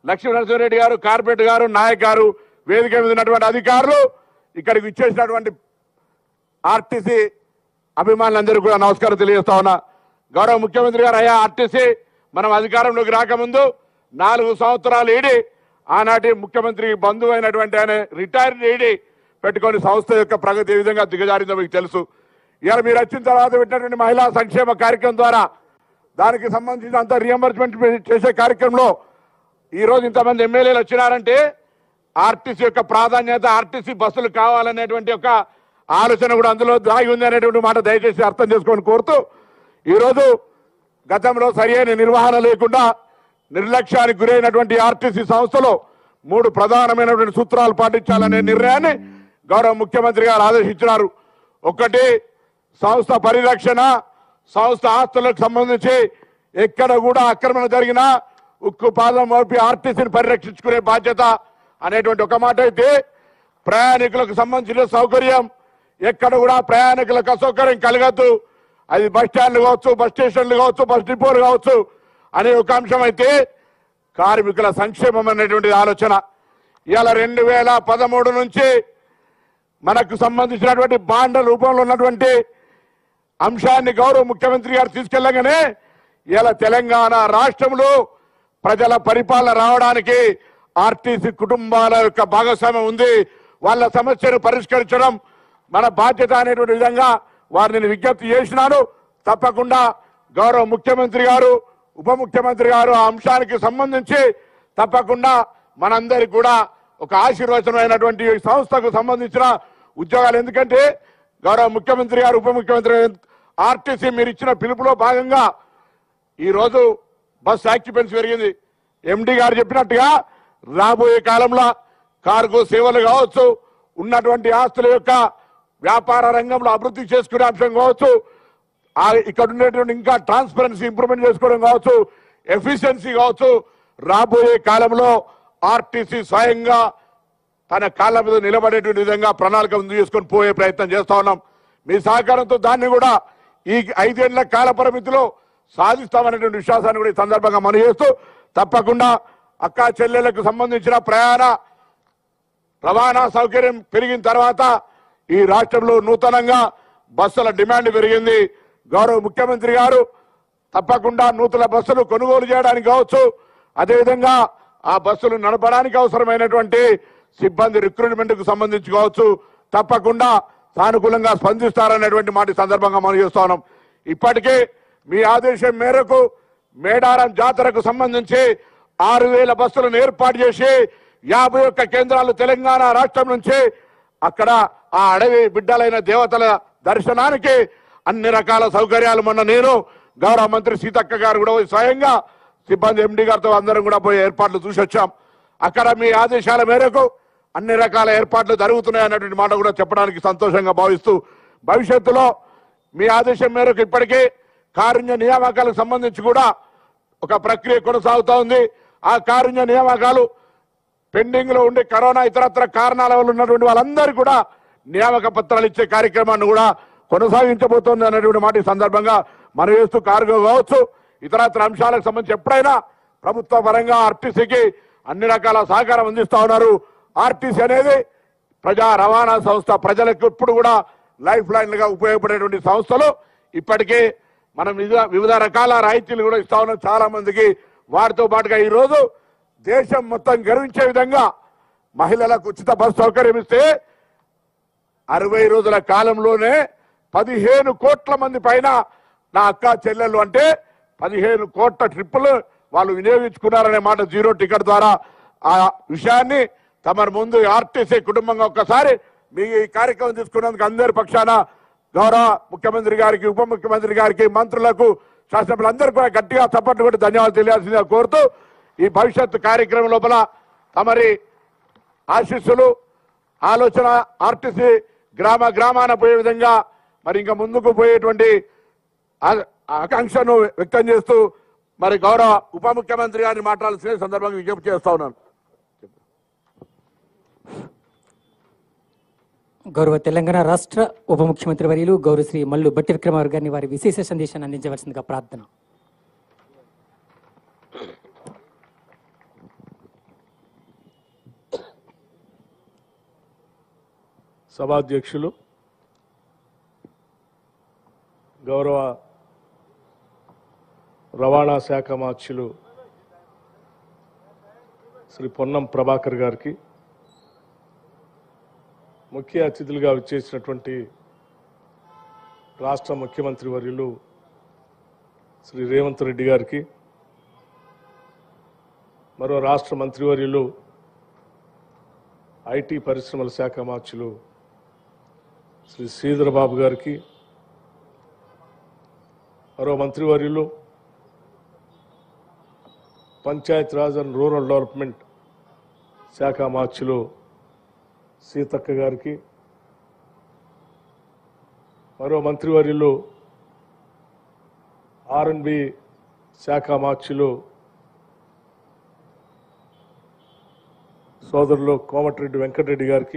లక్ష్మీనరసింహారెడ్డి గారు కార్పొరేట్ గారు నాయక్ గారు వేదిక మీద ఉన్నటువంటి అధికారులు ఇక్కడికి ఇచ్చేసినటువంటి ఆర్టీసీ అభిమానులందరూ కూడా నమస్కారం తెలియజేస్తా ఉన్నా గౌరవ ముఖ్యమంత్రి గారు అయ్యా ఆర్టీసీ మనం అధికారంలోకి రాకముందు నాలుగు సంవత్సరాలు ఈడి ఆనాటి ముఖ్యమంత్రి బంధువు అయినటువంటి ఆయన రిటైర్డ్ ఈడి పెట్టుకొని సంస్థ యొక్క ప్రగతి ఏ విధంగా దిగజారిందో మీకు తెలుసు ఇవాళ మీరు వచ్చిన తర్వాత పెట్టినటువంటి మహిళా సంక్షేమ కార్యక్రమం ద్వారా దానికి సంబంధించినంత రియంబర్స్మెంట్ చేసే కార్యక్రమంలో ఈ రోజు ఇంతమంది ఎమ్మెల్యేలు వచ్చినారంటే ఆర్టీసీ యొక్క ప్రాధాన్యత ఆర్టీసీ బస్సులు కావాలనేటువంటి ఒక ఆలోచన కూడా అందులో దాగి ఉంది అనేటువంటి మాట దయచేసి అర్థం చేసుకొని కోరుతూ ఈరోజు గతంలో సరియైన నిర్వహణ లేకుండా నిర్లక్ష్యానికి గురైనటువంటి ఆర్టీసీ సంస్థలో మూడు ప్రధానమైనటువంటి సూత్రాలు పాటించాలనే నిర్ణయాన్ని గౌరవ ముఖ్యమంత్రి గారు ఆదేశించినారు ఒకటి సంస్థ పరిరక్షణ సంస్థ ఆస్తులకు సంబంధించి ఎక్కడ కూడా ఆక్రమణ జరిగినా ఉక్కు పాదం మోపి ఆర్టీసీని పరిరక్షించుకునే బాధ్యత అనేటువంటి ఒక మాట అయితే ప్రయాణికులకు సంబంధించిన సౌకర్యం ఎక్కడ కూడా ప్రయాణికులకు అసౌకర్యం కలగద్దు అది బస్ స్టాండ్లు కావచ్చు బస్ స్టేషన్లు కావచ్చు బస్ డిపోలు కావచ్చు అనే ఒక అంశం అయితే కార్మికుల సంక్షేమం అనేటువంటి ఆలోచన ఇవాళ రెండు వేల పదమూడు నుంచి మనకు సంబంధించినటువంటి బాండ్ల రూపంలో ఉన్నటువంటి అంశాన్ని గౌరవ ముఖ్యమంత్రి గారు తీసుకెళ్ళగానే ఇలా తెలంగాణ రాష్ట్రంలో ప్రజల పరిపాలన రావడానికి ఆర్టీసీ కుటుంబాల యొక్క భాగస్వామ్యం ఉంది వాళ్ళ సమస్యను పరిష్కరించడం మన బాధ్యత అనేటువంటి విధంగా వారిని నేను విజ్ఞప్తి చేసినాను తప్పకుండా గౌరవ ముఖ్యమంత్రి గారు ఉప ముఖ్యమంత్రి గారు ఆ అంశానికి సంబంధించి తప్పకుండా మనందరికి కూడా ఒక ఆశీర్వచనమైనటువంటి ఈ సంస్థకు సంబంధించిన ఉద్యోగాలు ఎందుకంటే గౌరవ ముఖ్యమంత్రి గారు ఉప ముఖ్యమంత్రి ఆర్టీసీ మీరు ఇచ్చిన పిలుపులో భాగంగా ఈ రోజు బస్ ఆక్యుపెన్సీ పెరిగింది ఎండి గారు చెప్పినట్టుగా రాబోయే కాలంలో కార్గో సేవలు కావచ్చు ఉన్నటువంటి ఆస్తుల యొక్క వ్యాపార రంగంలో అభివృద్ధి చేసుకునే అంశం కావచ్చు ఆ ఇక్కడ ఉండేటువంటి ఇంకా ట్రాన్స్పరెన్సీ ఇంప్రూవ్మెంట్ చేసుకోవడం కావచ్చు ఎఫిషియన్సీ కావచ్చు రాబోయే కాలంలో ఆర్టీసీ స్వయంగా తన కాళ్ళ మీద నిలబడేటువంటి విధంగా ప్రణాళిక ముందు చేసుకొని పోయే ప్రయత్నం చేస్తా ఉన్నాం మీ సహకారంతో దాన్ని కూడా ఈ ఐదేళ్ల కాల పరిమితిలో సాధిస్తామనేటువంటి విశ్వాసాన్ని కూడా ఈ సందర్భంగా మనం చేస్తూ తప్పకుండా అక్కా చెల్లెలకు సంబంధించిన ప్రయాణ రవాణా సౌకర్యం పెరిగిన తర్వాత ఈ రాష్ట్రంలో నూతనంగా బస్సుల డిమాండ్ పెరిగింది గౌరవ ముఖ్యమంత్రి గారు తప్పకుండా నూతన బస్సులు కొనుగోలు చేయడానికి కావచ్చు అదేవిధంగా ఆ బస్సులు నడపడానికి అవసరమైనటువంటి సిబ్బంది రిక్రూట్మెంట్ కు సంబంధించి కావచ్చు తప్పకుండా సానుకూలంగా స్పందిస్తారనేటువంటి మాట ఈ సందర్భంగా మనం చేస్తా ఉన్నాం ఇప్పటికే మీ ఆదేశం మేరకు మేడారం జాతరకు సంబంధించి ఆరు వేల బస్సులను ఏర్పాటు చేసి యాభై ఒక్క కేంద్రాలు తెలంగాణ రాష్ట్రం నుంచి అక్కడ ఆ అడవి బిడ్డలైన దేవతల దర్శనానికి అన్ని రకాల సౌకర్యాలు మొన్న నేను గౌరవ మంత్రి సీతక్క గారు కూడా పోయి స్వయంగా సిబ్బంది ఎండి గారితో అందరం కూడా పోయి ఏర్పాట్లు చూసి వచ్చాం అక్కడ మీ ఆదేశాల మేరకు అన్ని రకాల ఏర్పాట్లు జరుగుతున్నాయి అన్నటువంటి మాట కూడా చెప్పడానికి సంతోషంగా భావిస్తూ భవిష్యత్తులో మీ ఆదేశం మేరకు ఇప్పటికే కారుణ్య నియామకాలకు సంబంధించి కూడా ఒక ప్రక్రియ కొనసాగుతా ఉంది ఆ కారుణ్య నియామకాలు పెండింగ్ లో ఉండే కరోనా ఇతరత్ర కారణాల వల్ల ఉన్నటువంటి వాళ్ళందరికీ కూడా నియామక పత్రాలు ఇచ్చే కార్యక్రమాన్ని కూడా కొనసాగించబోతోంది అనేటువంటి మాట ఈ సందర్భంగా మనం వేస్తూ కార్గో కావచ్చు ఇతరత్ర అంశాలకు సంబంధించి ఎప్పుడైనా ప్రభుత్వ పరంగా ఆర్టీసీకి అన్ని రకాల సహకారం అందిస్తా ఉన్నారు ఆర్టీసీ అనేది ప్రజా రవాణా సంస్థ ప్రజలకు ఎప్పుడు కూడా లైఫ్ లైన్లుగా ఉపయోగపడేటువంటి సంస్థలు ఇప్పటికే మనం వివిధ వివిధ రకాల రాయితీలు కూడా ఇస్తా ఉన్నాం చాలా మందికి వాటితో పాటుగా ఈ రోజు దేశం మొత్తం గర్వించే విధంగా మహిళలకు ఉచిత బస్ సౌకర్యం ఇస్తే అరవై రోజుల కాలంలోనే పదిహేను కోట్ల మంది పైన నా అక్క చెల్లెళ్ళు అంటే పదిహేను కోట్ల ట్రిప్పులు వాళ్ళు వినియోగించుకున్నారనే మాట జీరో టికెట్ ద్వారా ఆ విషయాన్ని తమ ముందు ఆర్టీసీ కుటుంబంగా ఒక్కసారి మీ ఈ కార్యక్రమం తీసుకున్నందుకు అందరి పక్షాన గౌరవ ముఖ్యమంత్రి గారికి ఉప ముఖ్యమంత్రి గారికి మంత్రులకు శాసనసభ్యులందరికీ కూడా గట్టిగా చప్పట్లు కూడా ధన్యవాదాలు తెలియాల్సిందిగా కోరుతూ ఈ భవిష్యత్తు కార్యక్రమం లోపల తమరి ఆశీస్సులు ఆలోచన ఆర్టీసీ గ్రామ గ్రామాన పోయే విధంగా మరి ఇంకా ముందుకు పోయేటువంటి ఆ- ఆకాంక్షను వ్యక్తం చేస్తూ మరి గౌరవ ఉప ముఖ్యమంత్రి గారిని మాట్లాడాల్సిన సందర్భంగా విజ్ఞప్తి చేస్తా ఉన్నాను గౌరవ తెలంగాణ రాష్ట్ర ఉప ముఖ్యమంత్రి వర్యులు గౌరవ శ్రీ మల్లు బట్టి విక్రమార్ గారిని వారి విశేష సందేశాన్ని అందించవలసిందిగా ప్రార్థన సభాధ్యక్షులు గౌరవ రవాణా శాఖ మార్చులు శ్రీ పొన్నం ప్రభాకర్ గారికి ముఖ్య అతిథులుగా విచ్చేసినటువంటి రాష్ట్ర ముఖ్యమంత్రి వర్యులు శ్రీ రేవంత్ రెడ్డి గారికి మరో రాష్ట్ర మంత్రివర్యులు ఐటీ పరిశ్రమల శాఖ మార్చులు శ్రీ శ్రీధర్ బాబు గారికి మరో మంత్రివర్యులు Panchayat Raj and rural development శాఖ మార్చులు సీతక్క గారికి మరో మంత్రివర్యులు ఆర్ఎన్బి శాఖ మార్చులు సోదరులు కోమటిరెడ్డి వెంకటరెడ్డి గారికి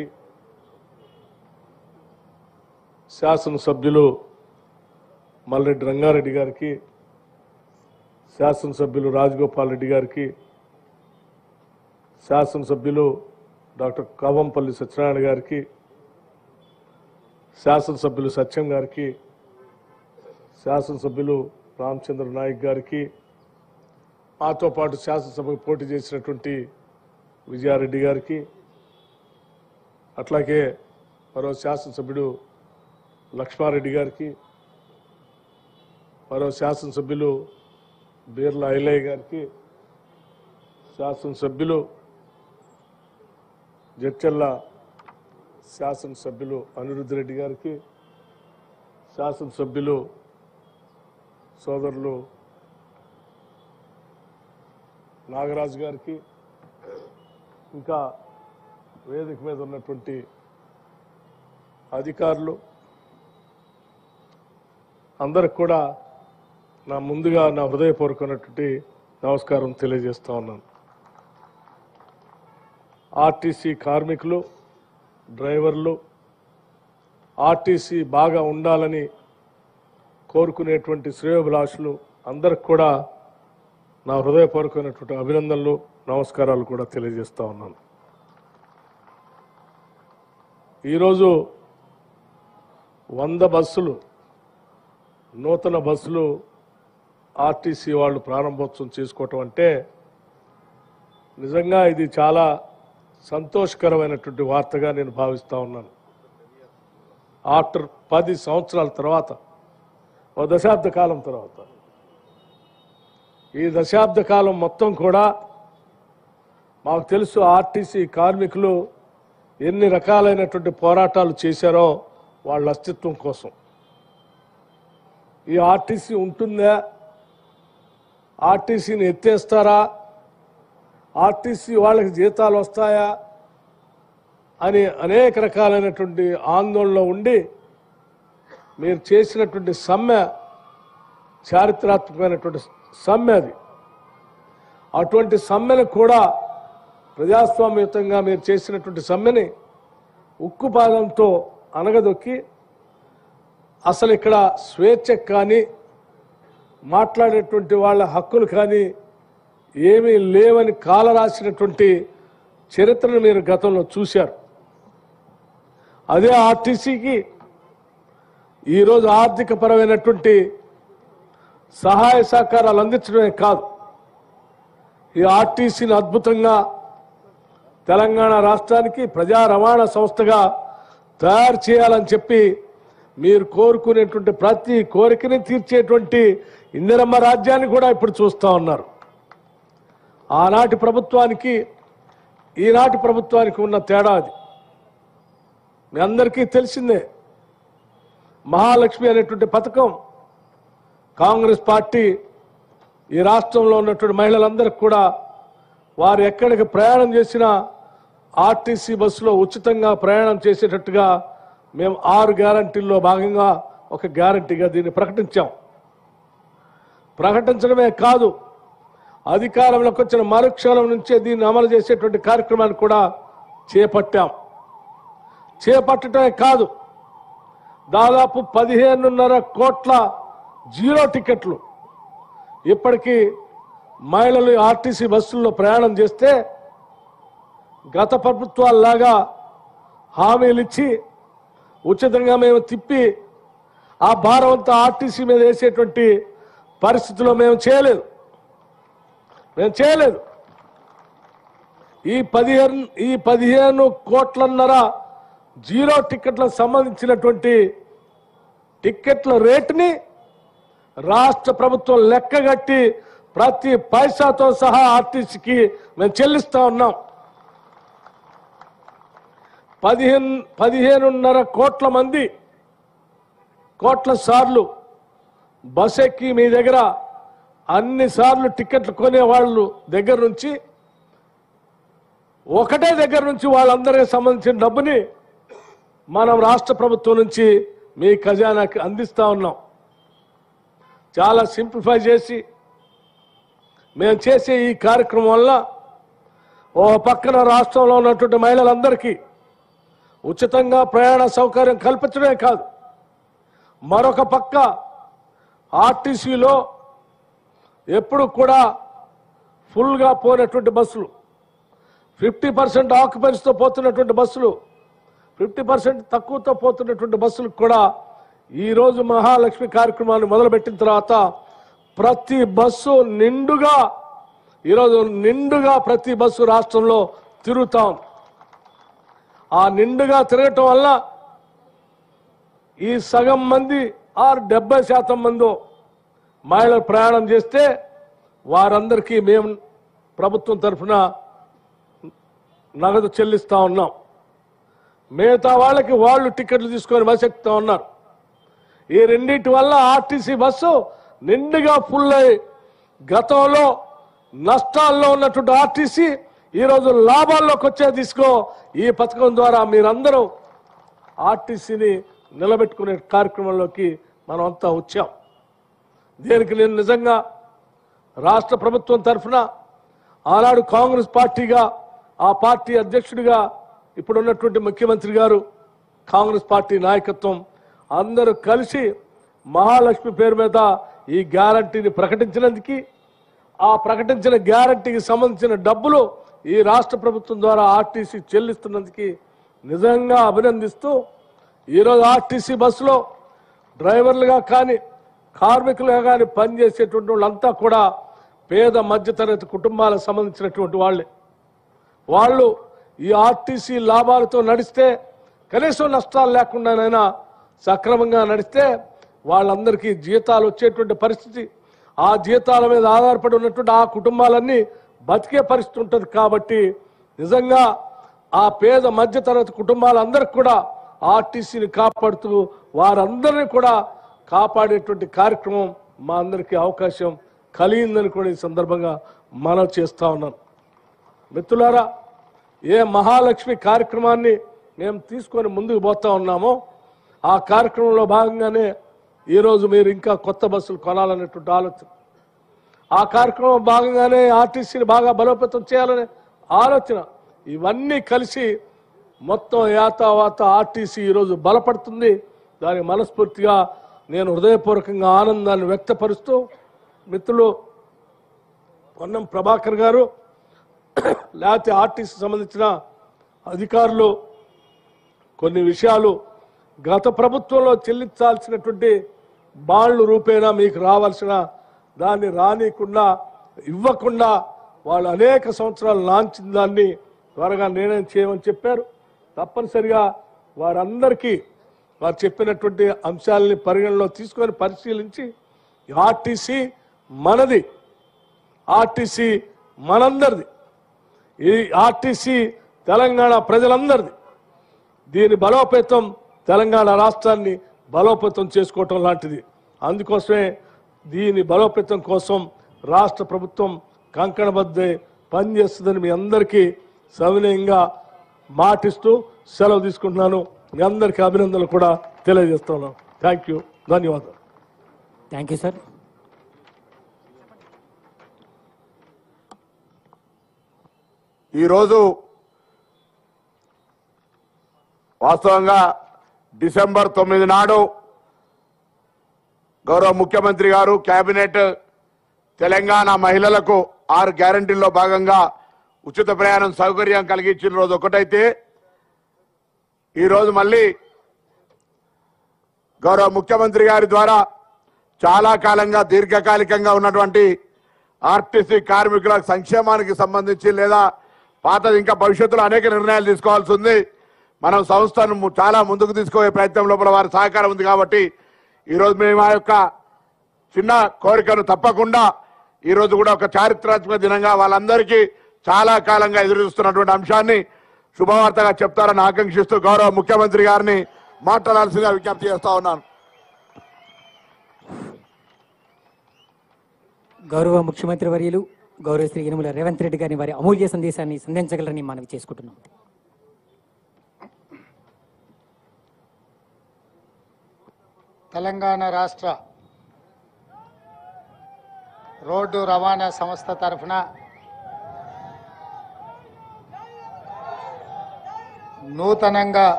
శాసనసభ్యులు మల్రెడ్డి రంగారెడ్డి గారికి శాసనసభ్యులు రాజగోపాల్ రెడ్డి గారికి శాసనసభ్యులు డాక్టర్ కవంపల్లి సత్యనారాయణ గారికి శాసనసభ్యులు సత్యం గారికి శాసనసభ్యులు రామచంద్ర నాయక్ గారికి మాతో పాటు శాసనసభకు పోటీ చేసినటువంటి విజయారెడ్డి గారికి అట్లాగే మరో శాసనసభ్యుడు లక్ష్మారెడ్డి గారికి మరో శాసనసభ్యులు బీర్ల ఐలయ్య గారికి శాసనసభ్యులు జడ్చల్ల శాసనసభ్యులు అనిరుద్ధ్ రెడ్డి గారికి శాసనసభ్యులు సోదరులు నాగరాజు గారికి ఇంకా వేదిక మీద ఉన్నటువంటి అధికారులు అందరికి కూడా నా ముందుగా నా హృదయపూర్వకమైనటువంటి నమస్కారం తెలియజేస్తా ఉన్నాను ఆర్టీసీ కార్మికులు డ్రైవర్లు ఆర్టీసీ బాగా ఉండాలని కోరుకునేటువంటి శ్రేయోభిలాషులు అందరికి కూడా నా హృదయపూర్వకమైనటువంటి అభినందనలు నమస్కారాలు కూడా తెలియజేస్తా ఉన్నాను ఈరోజు వంద బస్సులు నూతన బస్సులు ఆర్టీసీ వాళ్ళు ప్రారంభోత్సవం చేసుకోవటం అంటే నిజంగా ఇది చాలా సంతోషకరమైనటువంటి వార్తగా నేను భావిస్తా ఉన్నాను ఆఫ్టర్ పది సంవత్సరాల తర్వాత ఓ దశాబ్ద కాలం తర్వాత ఈ దశాబ్ద కాలం మొత్తం కూడా మాకు తెలుసు ఆర్టీసీ కార్మికులు ఎన్ని రకాలైనటువంటి పోరాటాలు చేశారో వాళ్ళ అస్తిత్వం కోసం ఈ ఆర్టీసీ ఉంటుందా ఆర్టీసీని ఎత్తేస్తారా ఆర్టీసీ వాళ్ళకి జీతాలు వస్తాయా అని అనేక రకాలైనటువంటి ఆందోళనలో ఉండి మీరు చేసినటువంటి సమ్మె చారిత్రాత్మకమైనటువంటి సమ్మె అది అటువంటి సమ్మెను కూడా ప్రజాస్వామ్యయుతంగా మీరు చేసినటువంటి సమ్మెని ఉక్కుపాదంతో అనగదొక్కి అసలు ఇక్కడ స్వేచ్ఛ కానీ మాట్లాడేటువంటి వాళ్ళ హక్కులు కానీ ఏమీ లేవని కాలరాసినటువంటి చరిత్రను మీరు గతంలో చూశారు అదే ఆర్టీసీకి ఈరోజు ఆర్థిక పరమైనటువంటి సహాయ సహకారాలు అందించడమే కాదు ఈ ఆర్టీసీని అద్భుతంగా తెలంగాణ రాష్ట్రానికి ప్రజా రవాణా సంస్థగా తయారు చేయాలని చెప్పి మీరు కోరుకునేటువంటి ప్రతి కోరికని తీర్చేటువంటి ఇందిరమ్మ రాజ్యాన్ని కూడా ఇప్పుడు చూస్తా ఉన్నారు ఆనాటి ప్రభుత్వానికి ఈనాటి ప్రభుత్వానికి ఉన్న తేడా అది మీ అందరికీ తెలిసిందే మహాలక్ష్మి అనేటువంటి పథకం కాంగ్రెస్ పార్టీ ఈ రాష్ట్రంలో ఉన్నటువంటి మహిళలందరికీ కూడా వారు ఎక్కడికి ప్రయాణం చేసినా ఆర్టీసీ బస్సులో ఉచితంగా ప్రయాణం చేసేటట్టుగా మేము ఆరు గ్యారంటీల్లో భాగంగా ఒక గ్యారంటీగా దీన్ని ప్రకటించాం ప్రకటించడమే కాదు అధికారంలోకి వచ్చిన మరుక్షణం నుంచే దీన్ని అమలు చేసేటువంటి కార్యక్రమాన్ని కూడా చేపట్టాం చేపట్టడమే కాదు దాదాపు పదిహేనున్నర కోట్ల జీరో టికెట్లు ఇప్పటికీ మహిళలు ఆర్టీసీ బస్సుల్లో ప్రయాణం చేస్తే గత ప్రభుత్వాల్లాగా హామీలు ఇచ్చి ఉచితంగా మేము తిప్పి ఆ భారం అంతా ఆర్టీసీ మీద వేసేటువంటి పరిస్థితిలో మేము చేయలేదు మేము చేయలేదు ఈ పదిహేను ఈ పదిహేను కోట్లన్నర జీరో టికెట్లకు సంబంధించినటువంటి టిక్కెట్ల రేటుని రాష్ట్ర ప్రభుత్వం లెక్కగట్టి ప్రతి పైసాతో సహా ఆర్టీసీకి మేము చెల్లిస్తా ఉన్నాం పదిహేను పదిహేనున్నర కోట్ల మంది కోట్ల సార్లు బస్ ఎక్కి మీ దగ్గర అన్ని సార్లు టికెట్లు కొనే వాళ్ళు దగ్గర నుంచి ఒకటే దగ్గర నుంచి వాళ్ళందరికీ సంబంధించిన డబ్బుని మనం రాష్ట్ర ప్రభుత్వం నుంచి మీ ఖజానాకి అందిస్తా ఉన్నాం చాలా సింప్లిఫై చేసి మేము చేసే ఈ కార్యక్రమం వల్ల ఓ పక్కన రాష్ట్రంలో ఉన్నటువంటి మహిళలందరికీ ఉచితంగా ప్రయాణ సౌకర్యం కల్పించడమే కాదు మరొక పక్క ఆర్టీసీలో ఎప్పుడు కూడా ఫుల్గా పోయినటువంటి బస్సులు ఫిఫ్టీ పర్సెంట్ ఆక్యుపెన్స్తో పోతున్నటువంటి బస్సులు ఫిఫ్టీ పర్సెంట్ తక్కువతో పోతున్నటువంటి బస్సులకు కూడా ఈరోజు మహాలక్ష్మి కార్యక్రమాన్ని మొదలుపెట్టిన తర్వాత ప్రతి బస్సు నిండుగా ఈరోజు నిండుగా ప్రతి బస్సు రాష్ట్రంలో తిరుగుతాం ఆ నిండుగా తిరగటం వల్ల ఈ సగం మంది ఆరు డెబ్బై శాతం మందో మహిళలు ప్రయాణం చేస్తే వారందరికీ మేము ప్రభుత్వం తరఫున నగదు చెల్లిస్తా ఉన్నాం మిగతా వాళ్ళకి వాళ్ళు టికెట్లు తీసుకొని బస్ ఎక్కుతా ఉన్నారు ఈ రెండింటి వల్ల ఆర్టీసీ బస్సు నిండుగా ఫుల్ అయి గతంలో నష్టాల్లో ఉన్నటువంటి ఆర్టీసీ ఈరోజు లాభాల్లోకి వచ్చే తీసుకో ఈ పథకం ద్వారా మీరందరూ ఆర్టీసీని నిలబెట్టుకునే కార్యక్రమంలోకి మనం అంతా వచ్చాం దీనికి నేను నిజంగా రాష్ట్ర ప్రభుత్వం తరఫున ఆనాడు కాంగ్రెస్ పార్టీగా ఆ పార్టీ అధ్యక్షుడిగా ఇప్పుడు ఉన్నటువంటి ముఖ్యమంత్రి గారు కాంగ్రెస్ పార్టీ నాయకత్వం అందరూ కలిసి మహాలక్ష్మి పేరు మీద ఈ గ్యారంటీని ప్రకటించినందుకు ఆ ప్రకటించిన గ్యారంటీకి సంబంధించిన డబ్బులు ఈ రాష్ట్ర ప్రభుత్వం ద్వారా ఆర్టీసీ చెల్లిస్తున్నందుకు నిజంగా అభినందిస్తూ ఈరోజు ఆర్టీసీ బస్సులో డ్రైవర్లుగా కానీ కార్మికులుగా కానీ పనిచేసేటువంటి వాళ్ళంతా కూడా పేద మధ్యతరగతి కుటుంబాలకు సంబంధించినటువంటి వాళ్ళే వాళ్ళు ఈ ఆర్టీసీ లాభాలతో నడిస్తే కనీసం నష్టాలు లేకుండానైనా సక్రమంగా నడిస్తే వాళ్ళందరికీ జీతాలు వచ్చేటువంటి పరిస్థితి ఆ జీతాల మీద ఆధారపడి ఉన్నటువంటి ఆ కుటుంబాలన్నీ బతికే పరిస్థితి ఉంటుంది కాబట్టి నిజంగా ఆ పేద మధ్యతరగతి కుటుంబాలందరికీ కూడా ఆర్టీసీని కాపాడుతూ వారందరినీ కూడా కాపాడేటువంటి కార్యక్రమం మా అందరికీ అవకాశం కలిగిందని కూడా ఈ సందర్భంగా మనం చేస్తా ఉన్నాను మిత్రులారా ఏ మహాలక్ష్మి కార్యక్రమాన్ని మేము తీసుకొని ముందుకు పోతా ఉన్నామో ఆ కార్యక్రమంలో భాగంగానే ఈరోజు మీరు ఇంకా కొత్త బస్సులు కొనాలనేటువంటి ఆలోచన ఆ కార్యక్రమం భాగంగానే ఆర్టీసీని బాగా బలోపేతం చేయాలనే ఆలోచన ఇవన్నీ కలిసి మొత్తం యాతావాత ఆర్టీసీ ఈరోజు బలపడుతుంది దాని మనస్ఫూర్తిగా నేను హృదయపూర్వకంగా ఆనందాన్ని వ్యక్తపరుస్తూ మిత్రులు పొన్నం ప్రభాకర్ గారు లేకపోతే ఆర్టీసీ సంబంధించిన అధికారులు కొన్ని విషయాలు గత ప్రభుత్వంలో చెల్లించాల్సినటువంటి బాండ్లు రూపేణా మీకు రావాల్సిన దాన్ని రానికుండా ఇవ్వకుండా వాళ్ళు అనేక సంవత్సరాలు లాంచిన దాన్ని త్వరగా నిర్ణయం చేయమని చెప్పారు తప్పనిసరిగా వారందరికీ వారు చెప్పినటువంటి అంశాలని పరిగణలో తీసుకొని పరిశీలించి ఆర్టీసీ మనది ఆర్టీసీ మనందరిది ఈ ఆర్టీసీ తెలంగాణ ప్రజలందరిది దీని బలోపేతం తెలంగాణ రాష్ట్రాన్ని బలోపేతం చేసుకోవటం లాంటిది అందుకోసమే దీని బలోపేతం కోసం రాష్ట్ర ప్రభుత్వం కంకణబద్దే పనిచేస్తుందని మీ అందరికీ సవినయంగా మాటిస్తూ సెలవు తీసుకుంటున్నాను మీ అందరికీ అభినందనలు కూడా తెలియజేస్తున్నాను థ్యాంక్ యూ ధన్యవాదాలు థ్యాంక్ యూ సార్ ఈరోజు వాస్తవంగా డిసెంబర్ తొమ్మిది నాడు గౌరవ ముఖ్యమంత్రి గారు కేబినెట్ తెలంగాణ మహిళలకు ఆరు గ్యారంటీల్లో భాగంగా ఉచిత ప్రయాణం సౌకర్యం కలిగించిన రోజు ఒకటైతే ఈరోజు మళ్ళీ గౌరవ ముఖ్యమంత్రి గారి ద్వారా చాలా కాలంగా దీర్ఘకాలికంగా ఉన్నటువంటి ఆర్టీసీ కార్మికుల సంక్షేమానికి సంబంధించి లేదా పాతది ఇంకా భవిష్యత్తులో అనేక నిర్ణయాలు తీసుకోవాల్సి ఉంది మనం సంస్థను ము- చాలా ముందుకు తీసుకుపోయే ప్రయత్నం లోపల వారి సహకారం ఉంది కాబట్టి ఈరోజు మేము ఆ యొక్క చిన్న కోరికను తప్పకుండా ఈ రోజు కూడా ఒక చారిత్రాత్మక దినంగా వాళ్ళందరికీ చాలా కాలంగా ఎదురు చూస్తున్నటువంటి అంశాన్ని శుభవార్తగా చెప్తారని ఆకాంక్షిస్తూ గౌరవ ముఖ్యమంత్రి గారిని మాట్లాడాల్సిందిగా విజ్ఞప్తి చేస్తా ఉన్నాను గౌరవ ముఖ్యమంత్రి వర్యులు గౌరవ శ్రీ యనుమల రేవంత్ రెడ్డి గారిని వారి అమూల్య సందేశాన్ని సంధించగలరని మనవి చేసుకుంటున్నాం తెలంగాణ రాష్ట్ర రోడ్డు రవాణా సంస్థ తరఫున నూతనంగా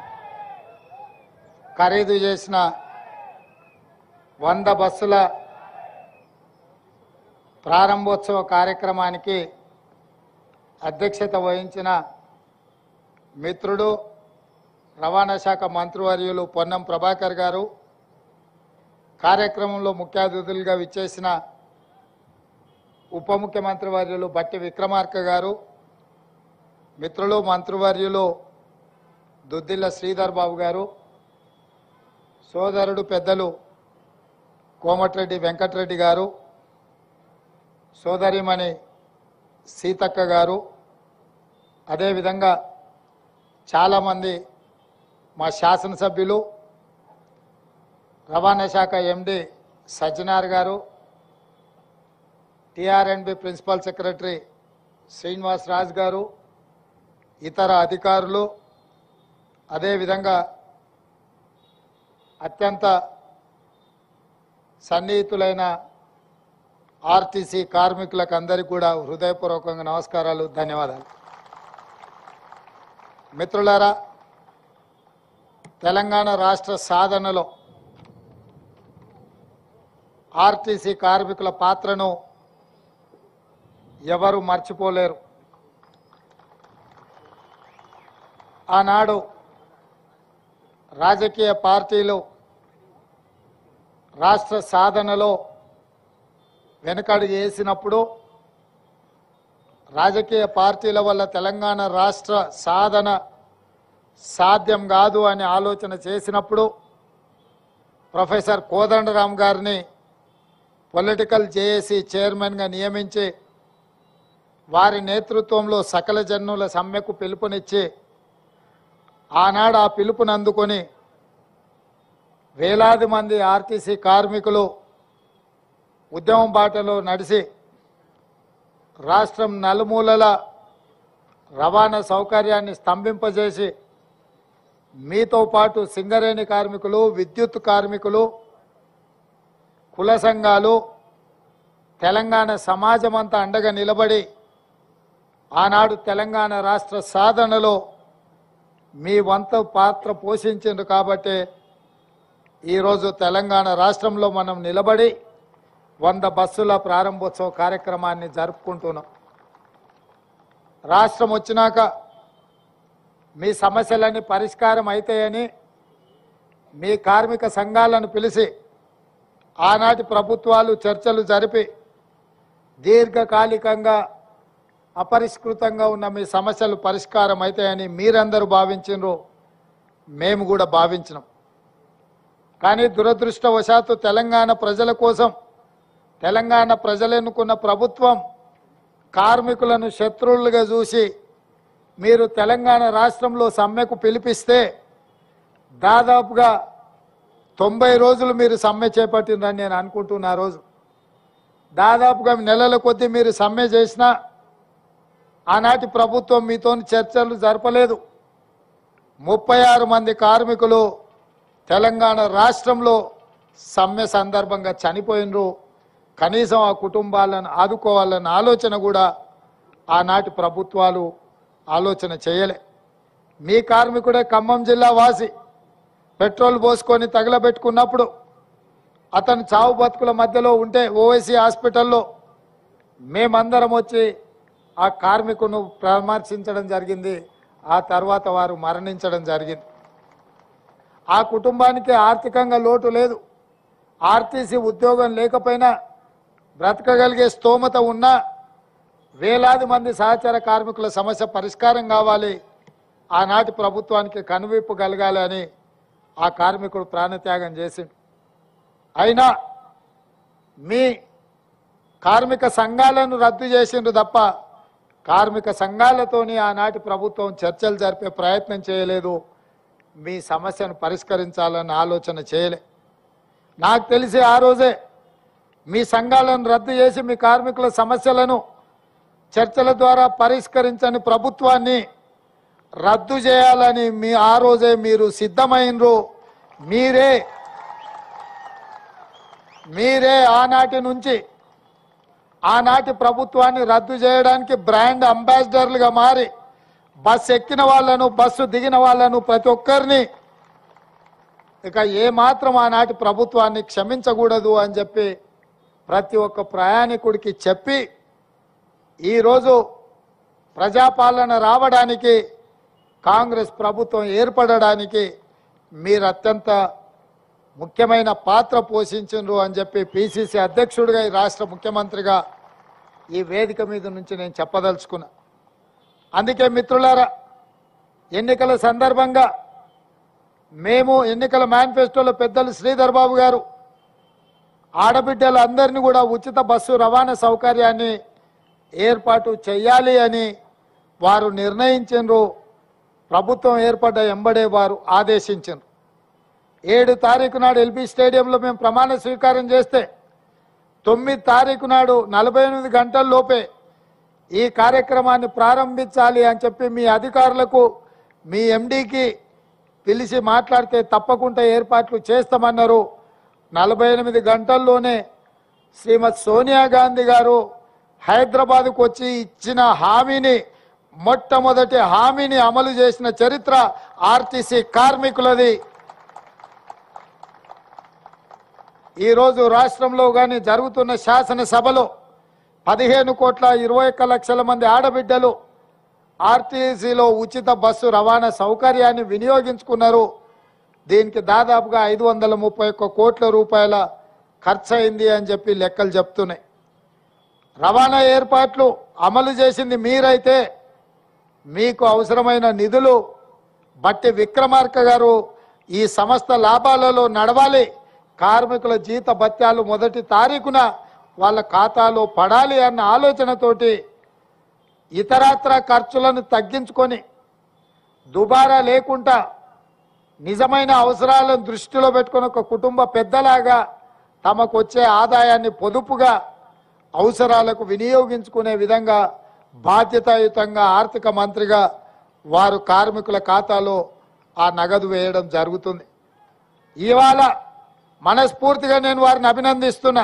ఖరీదు చేసిన వంద బస్సుల ప్రారంభోత్సవ కార్యక్రమానికి అధ్యక్షత వహించిన మిత్రుడు రవాణా శాఖ మంత్రివర్యులు పొన్నం ప్రభాకర్ గారు కార్యక్రమంలో ముఖ్య అతిథులుగా విచ్చేసిన ఉప ముఖ్యమంత్రి వర్యులు బట్టి విక్రమార్క గారు మిత్రులు మంత్రివర్యులు దుద్దిల్ల శ్రీధర్ బాబు గారు సోదరుడు పెద్దలు కోమటిరెడ్డి వెంకటరెడ్డి గారు సోదరిమణి సీతక్క గారు అదేవిధంగా చాలామంది మా శాసనసభ్యులు రవాణా శాఖ ఎండి సజ్జనార్ గారు TRNB principal secretary Srinivas Raj గారు ఇతర అధికారులు అదేవిధంగా అత్యంత సన్నిహితులైన ఆర్టీసీ కార్మికులకు అందరికీ కూడా హృదయపూర్వకంగా నమస్కారాలు ధన్యవాదాలు మిత్రులారా తెలంగాణ రాష్ట్ర సాధనలో ఆర్టీసీ కార్మికుల పాత్రను ఎవరు మర్చిపోలేరు ఆనాడు రాజకీయ పార్టీలు రాష్ట్ర సాధనలో వెనుకడుగు వేసినప్పుడు రాజకీయ పార్టీల వల్ల తెలంగాణ రాష్ట్ర సాధన సాధ్యం కాదు అని ఆలోచన చేసినప్పుడు ప్రొఫెసర్ కోదండరామ్ గారిని పొలిటికల్ జేఏసీ చైర్మన్గా నియమించి వారి నేతృత్వంలో సకల జన్నుల సమ్మెకు పిలుపునిచ్చి ఆనాడు ఆ పిలుపుని అందుకొని వేలాది మంది ఆర్టీసీ కార్మికులు ఉద్యమం బాటలో నడిచి రాష్ట్రం నలుమూలల రవాణా సౌకర్యాన్ని స్తంభింపజేసి మీతో పాటు సింగరేణి కార్మికులు విద్యుత్ కార్మికులు కుల సంఘాలు తెలంగాణ సమాజం అంతా అండగా నిలబడి ఆనాడు తెలంగాణ రాష్ట్ర సాధనలో మీ వంత పాత్ర పోషించిండ్రు కాబట్టి ఈరోజు తెలంగాణ రాష్ట్రంలో మనం నిలబడి వంద బస్సుల ప్రారంభోత్సవ కార్యక్రమాన్ని జరుపుకుంటున్నాం రాష్ట్రం వచ్చినాక మీ సమస్యలన్నీ పరిష్కారం అవుతాయని మీ కార్మిక సంఘాలను పిలిచి ఆనాటి ప్రభుత్వాలు చర్చలు జరిపి దీర్ఘకాలికంగా అపరిష్కృతంగా ఉన్న మీ సమస్యలు పరిష్కారం అవుతాయని మీరందరూ భావించినరు మేము కూడా భావించినాం కానీ దురదృష్టవశాత్తు తెలంగాణ ప్రజల కోసం తెలంగాణ ప్రజలు ఎన్నుకున్న ప్రభుత్వం కార్మికులను శత్రువులుగా చూసి మీరు తెలంగాణ రాష్ట్రంలో సమ్మెకు పిలిపిస్తే దాదాపుగా తొంభై రోజులు మీరు సమ్మె చేపట్టిందని నేను అనుకుంటున్నా ఆ రోజు దాదాపుగా నెలల కొద్దీ మీరు సమ్మె చేసినా ఆనాటి ప్రభుత్వం మీతో చర్చలు జరపలేదు ముప్పై ఆరు మంది కార్మికులు తెలంగాణ రాష్ట్రంలో సమ్మె సందర్భంగా చనిపోయినరు కనీసం ఆ కుటుంబాలను ఆదుకోవాలన్న ఆలోచన కూడా ఆనాటి ప్రభుత్వాలు ఆలోచన చేయలే మీ కార్మికుడే ఖమ్మం జిల్లా వాసి పెట్రోల్ పోసుకొని తగలబెట్టుకున్నప్పుడు అతను చావు బతుకుల మధ్యలో ఉంటే ఓవైసీ హాస్పిటల్లో మేమందరం వచ్చి ఆ కార్మికును పరామర్శించడం జరిగింది ఆ తర్వాత వారు మరణించడం జరిగింది ఆ కుటుంబానికి ఆర్థికంగా లోటు లేదు ఆర్టీసీ ఉద్యోగం లేకపోయినా బ్రతకగలిగే స్తోమత ఉన్నా వేలాది మంది సహచర కార్మికుల సమస్య పరిష్కారం కావాలి ఆనాటి ప్రభుత్వానికి కనువిప్పు కలగాలి అని ఆ కార్మికుడు ప్రాణత్యాగం చేసిండు అయినా మీ కార్మిక సంఘాలను రద్దు చేసిండ్రు తప్ప కార్మిక సంఘాలతోని ఆనాటి ప్రభుత్వం చర్చలు జరిపే ప్రయత్నం చేయలేదు మీ సమస్యను పరిష్కరించాలన్న ఆలోచన చేయలే నాకు తెలిసి ఆ రోజే మీ సంఘాలను రద్దు చేసి మీ కార్మికుల సమస్యలను చర్చల ద్వారా పరిష్కరించని ప్రభుత్వాన్ని రద్దు చేయాలని మీ ఆ రోజే మీరు సిద్ధమైనరు మీరే మీరే ఆనాటి నుంచి ఆనాటి ప్రభుత్వాన్ని రద్దు చేయడానికి బ్రాండ్ అంబాసిడర్లుగా మారి బస్సు ఎక్కిన వాళ్ళను బస్సు దిగిన వాళ్ళను ప్రతి ఒక్కరిని ఇక ఏ మాత్రం ఆనాటి ప్రభుత్వాన్ని క్షమించకూడదు అని చెప్పి ప్రతి ఒక్క ప్రయాణికుడికి చెప్పి ఈరోజు ప్రజాపాలన రావడానికి కాంగ్రెస్ ప్రభుత్వం ఏర్పడడానికి మీరు అత్యంత ముఖ్యమైన పాత్ర పోషించరు అని చెప్పి పిసిసి అధ్యక్షుడిగా ఈ రాష్ట్ర ముఖ్యమంత్రిగా ఈ వేదిక మీద నుంచి నేను చెప్పదలుచుకున్నా అందుకే మిత్రులారా ఎన్నికల సందర్భంగా మేము ఎన్నికల మేనిఫెస్టోలో పెద్దలు శ్రీధర్ బాబు గారు ఆడబిడ్డలందరినీ కూడా ఉచిత బస్సు రవాణా సౌకర్యాన్ని ఏర్పాటు చేయాలి అని వారు నిర్ణయించారు ప్రభుత్వం ఏర్పడ్డ ఎంబడే వారు ఆదేశించారు ఏడు తారీఖు నాడు ఎల్బీ స్టేడియంలో మేము ప్రమాణ స్వీకారం చేస్తే తొమ్మిది తారీఖు నాడు నలభై ఎనిమిది గంటల లోపే ఈ కార్యక్రమాన్ని ప్రారంభించాలి అని చెప్పి మీ అధికారులకు మీ ఎండీకి పిలిచి మాట్లాడితే తప్పకుండా ఏర్పాట్లు చేస్తామన్నారు నలభై ఎనిమిది గంటల్లోనే శ్రీమతి సోనియా గాంధీ గారు హైదరాబాద్కు వచ్చి ఇచ్చిన హామీని మొట్టమొదటి హామీని అమలు చేసిన చరిత్ర ఆర్టీసీ కార్మికులది ఈరోజు రాష్ట్రంలో కానీ జరుగుతున్న శాసనసభలో పదిహేను కోట్ల ఇరవై ఒక్క లక్షల మంది ఆడబిడ్డలు ఆర్టీసీలో ఉచిత బస్సు రవాణా సౌకర్యాన్ని వినియోగించుకున్నారు దీనికి దాదాపుగా ఐదు వందల ముప్పై ఒక్క కోట్ల రూపాయల ఖర్చు అయింది అని చెప్పి లెక్కలు చెప్తున్నాయి రవాణా ఏర్పాట్లు అమలు చేసింది మీరైతే మీకు అవసరమైన నిధులు బట్టి విక్రమార్క గారు ఈ సంస్థ లాభాలలో నడవాలి కార్మికుల జీత భత్యాలు మొదటి తారీఖున వాళ్ళ ఖాతాలో పడాలి అన్న ఆలోచనతోటి ఇతరత్ర ఖర్చులను తగ్గించుకొని దుబారా లేకుండా నిజమైన అవసరాలను దృష్టిలో పెట్టుకుని ఒక కుటుంబ పెద్దలాగా తమకు వచ్చే ఆదాయాన్ని పొదుపుగా అవసరాలకు వినియోగించుకునే విధంగా బాధ్యతాయుతంగా ఆర్థిక మంత్రిగా వారు కార్మికుల ఖాతాలో ఆ నగదు వేయడం జరుగుతుంది ఇవాళ మనస్ఫూర్తిగా నేను వారిని అభినందిస్తున్నా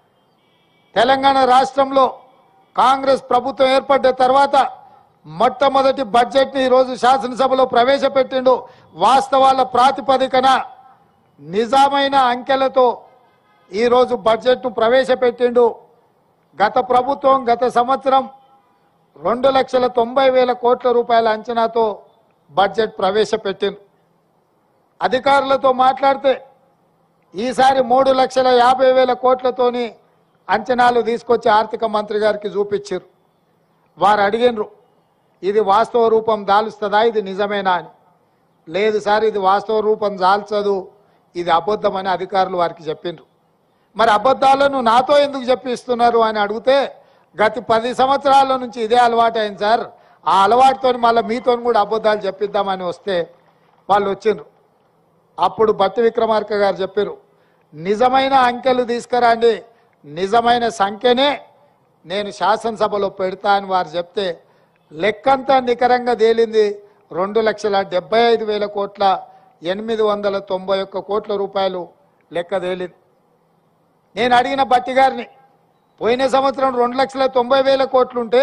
తెలంగాణ రాష్ట్రంలో కాంగ్రెస్ ప్రభుత్వం ఏర్పడ్డ తర్వాత మొట్టమొదటి బడ్జెట్ని ఈరోజు శాసనసభలో ప్రవేశపెట్టిండు వాస్తవాల ప్రాతిపదికన నిజమైన అంకెలతో ఈరోజు బడ్జెట్ను ప్రవేశపెట్టిండు గత ప్రభుత్వం గత సంవత్సరం రెండు లక్షల తొంభై వేల కోట్ల రూపాయల అంచనాతో బడ్జెట్ ప్రవేశపెట్టింది అధికారులతో మాట్లాడితే ఈసారి మూడు లక్షల యాభై వేల కోట్లతోని అంచనాలు తీసుకొచ్చి ఆర్థిక మంత్రి గారికి చూపించారు వారు అడిగినరు ఇది వాస్తవ రూపం దాలుస్తుందా ఇది నిజమేనా అని లేదు సార్ ఇది వాస్తవ రూపం దాల్చదు ఇది అబద్ధమని అధికారులు వారికి చెప్పిండ్రు మరి అబద్ధాలను నాతో ఎందుకు చెప్పిస్తున్నారు అని అడిగితే గత పది సంవత్సరాల నుంచి ఇదే అలవాటు అయింది సార్ ఆ అలవాటుతో మళ్ళీ మీతో కూడా అబద్ధాలు చెప్పిద్దామని వస్తే వాళ్ళు వచ్చిండ్రు అప్పుడు బట్టి విక్రమార్క గారు చెప్పారు నిజమైన అంకెలు తీసుకురండి నిజమైన సంఖ్యనే నేను శాసనసభలో పెడతా అని వారు చెప్తే లెక్కంతా నికరంగా తేలింది రెండు లక్షల డెబ్బై ఐదు వేల కోట్ల ఎనిమిది వందల తొంభై ఒక్క కోట్ల రూపాయలు లెక్క తేలింది నేను అడిగిన బట్టి గారిని పోయిన సంవత్సరం రెండు లక్షల తొంభై వేల కోట్లు ఉంటే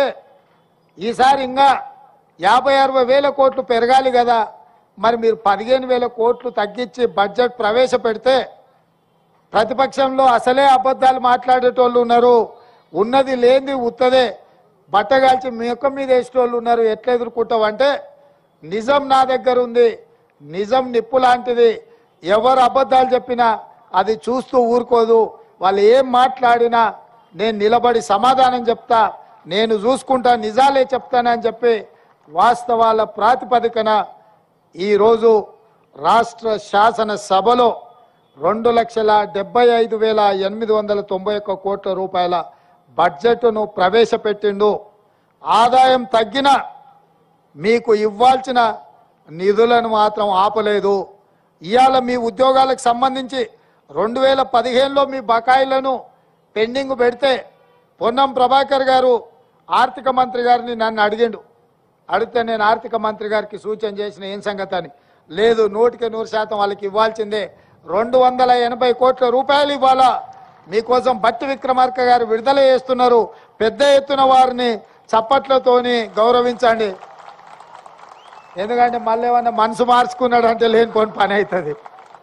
ఈసారి ఇంకా యాభై అరవై వేల కోట్లు పెరగాలి కదా మరి మీరు పదిహేను వేల కోట్లు తగ్గించి బడ్జెట్ ప్రవేశపెడితే ప్రతిపక్షంలో అసలే అబద్ధాలు మాట్లాడేటోళ్ళు ఉన్నారు ఉన్నది లేనిది ఉత్తదే బట్టగాల్చి మేక మీద వేసేటోళ్ళు ఉన్నారు ఎట్లా ఎదుర్కొంటావు అంటే నిజం నా దగ్గర ఉంది నిజం నిప్పు లాంటిది ఎవరు అబద్ధాలు చెప్పినా అది చూస్తూ ఊరుకోదు వాళ్ళు ఏం మాట్లాడినా నేను నిలబడి సమాధానం చెప్తా నేను చూసుకుంటా నిజాలే చెప్తానని చెప్పి వాస్తవాల ప్రాతిపదికన ఈరోజు రాష్ట్ర శాసన సభలో రెండు లక్షల డెబ్బై ఐదు వేల ఎనిమిది వందల తొంభై ఒక్క కోట్ల రూపాయల బడ్జెట్ను ప్రవేశపెట్టిండు ఆదాయం తగ్గిన మీకు ఇవ్వాల్సిన నిధులను మాత్రం ఆపలేదు ఇవాళ మీ ఉద్యోగాలకు సంబంధించి రెండు వేల పదిహేనులో మీ బకాయిలను పెండింగ్ పెడితే పొన్నం ప్రభాకర్ గారు ఆర్థిక మంత్రి గారిని నన్ను అడిగిండు అడిగితే నేను ఆర్థిక మంత్రి గారికి సూచన చేసిన ఏం సంగతి అని లేదు నూటికి నూరు శాతం వాళ్ళకి ఇవ్వాల్సిందే రెండు వందల ఎనభై కోట్ల రూపాయలు ఇవ్వాలా మీకోసం బట్టి విక్రమార్క గారు విడుదల చేస్తున్నారు పెద్ద ఎత్తున వారిని చప్పట్లతోని గౌరవించండి ఎందుకంటే మళ్ళీ ఏమన్నా మనసు మార్చుకున్నాడు అంటే లేనిపోని పని అవుతుంది